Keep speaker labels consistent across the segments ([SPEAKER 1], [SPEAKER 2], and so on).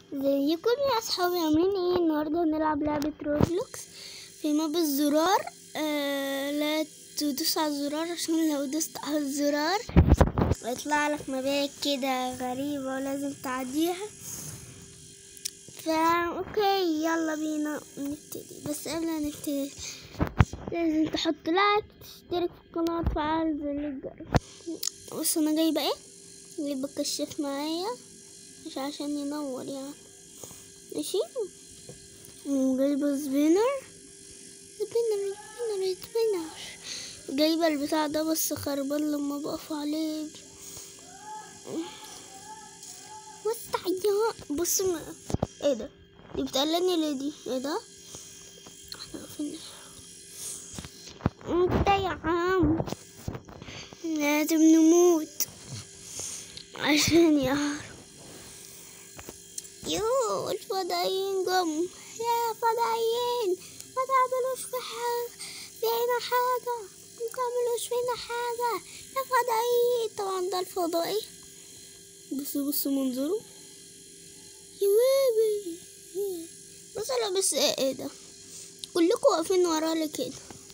[SPEAKER 1] ازيكم يا اصحابي عاملين ايه النهارده هنلعب لعبه روبلوكس في ماب الزرار آه لا تدوس على الزرار عشان لو دوست على الزرار يطلع لك مبات كده غريبه ولازم تعديها فا اوكي يلا بينا نبتدي بس قبل ما نبتدي لازم تحط لايك تشترك في القناه وتفعل زر الجرس بص انا جايبه ايه جايبه كشاف معايا مش عشان ينور يعني ماشي وجايبة سبينر سبينر سبينر سبينر جايبة البتاع ده بس خربان لما بقف عليه وسع يا بص ما ايه ده دي بتقلني ليه دي ايه ده احنا واقفين انت يا عم لازم نموت عشان يعرف يو الفضائيين جم يا فضائيين ما تعملوش في حاجة فينا حاجة ما تعملوش فينا حاجة يا فضائيين طبعا ده الفضائي بصوا بصوا منظره يويبي بص انا بس ايه, ايه ده كلكم واقفين ورا لي كده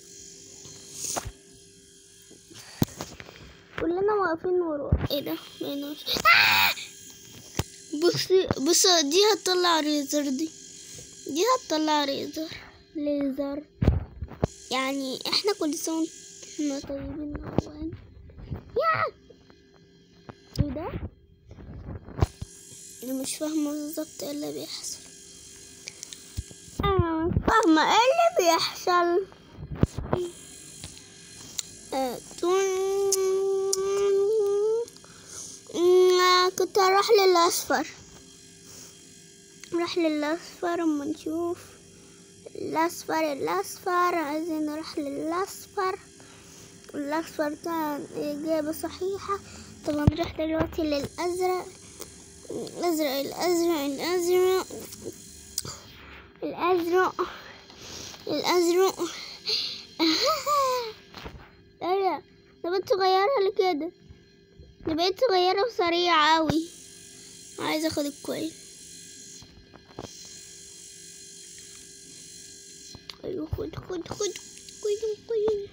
[SPEAKER 1] كلنا واقفين ورا ايه ده مينوش آه! بصي بص دي هتطلع ريزر دي دي هتطلع ريزر ليزر يعني احنا كل سنة احنا طيبين اوان يا ايه ده انا مش فاهمة بالظبط ايه اللي بيحصل انا مش فاهمة ايه اللي بيحصل آه، تون- كنت هروح للأصفر نروح للأصفر أما نشوف الأصفر الأصفر عايزين نروح للأصفر الأصفر كان إجابة صحيحة طب نروح دلوقتي للأزرق الأزرق الأزرق الأزرق الأزرق الأزرق ايه ده بقيت صغيرة لكده ده بقيت صغيرة وسريعة أوي عايزة اخد الكوين ايوه خد خد خد كوين كوين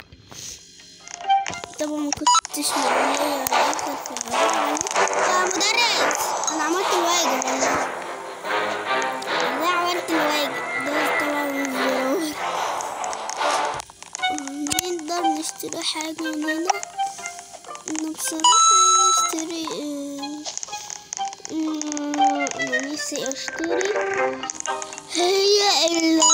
[SPEAKER 1] طبعا ما كنتش مبنية اخر في العالم يا مدرس انا عملت الواجب والله انا عملت الواجب ده طبعا الزرار نقدر نشتري حاجة من هنا أنا بصراحة عايزة أشتري آه، آه، أنا نفسي أشتري هي ال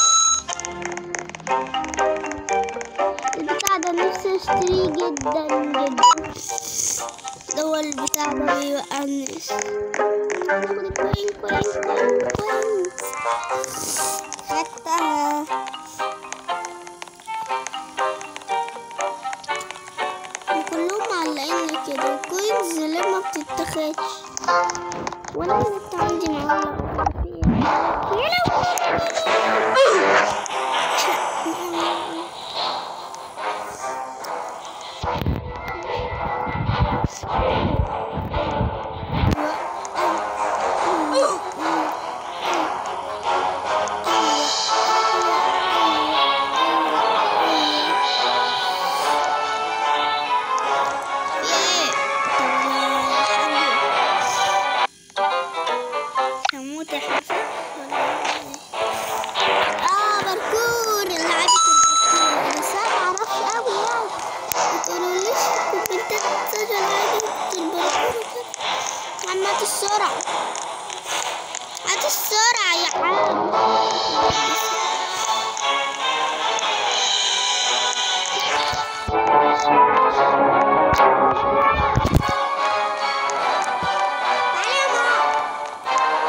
[SPEAKER 1] البتاع ده نفسي أشتريه جدا جدا ده هو البتاع ده بيوقع الناس ناخد الكوين كوين كوين كوين خدتها كلهم معلقين لي كده الكوينز ليه ما بتتاخدش وانا كنت عندي معلق هموت يا حسن اه باركور لعبة الباركور بس انا معرفش قوي يعني متقولوليش الكومنتات تسجل لعبة الباركور وكده عم هات السرعة هات السرعة يا عم تعالى يا ماما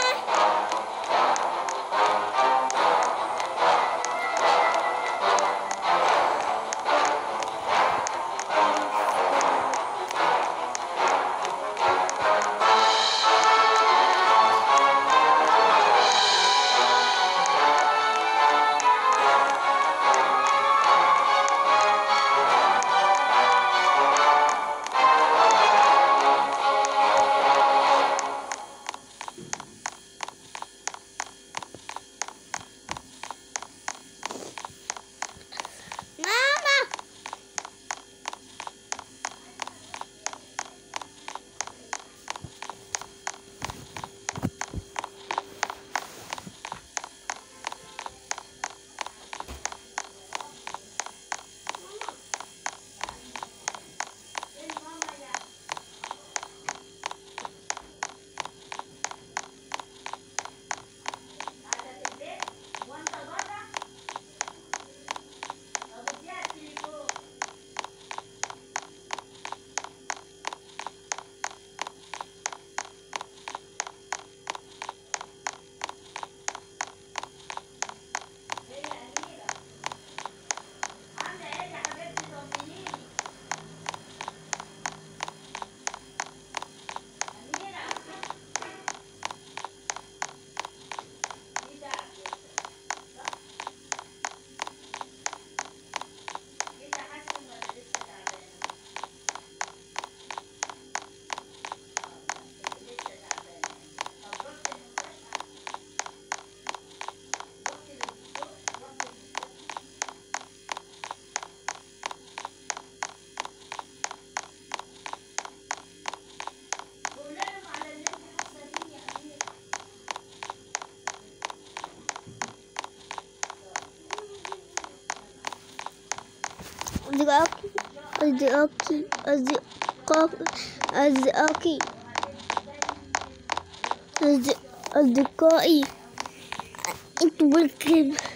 [SPEAKER 1] ماما أصدقائي أصدقائي أصدقائي أصدقائي أصدقائي انتوا بالكلمة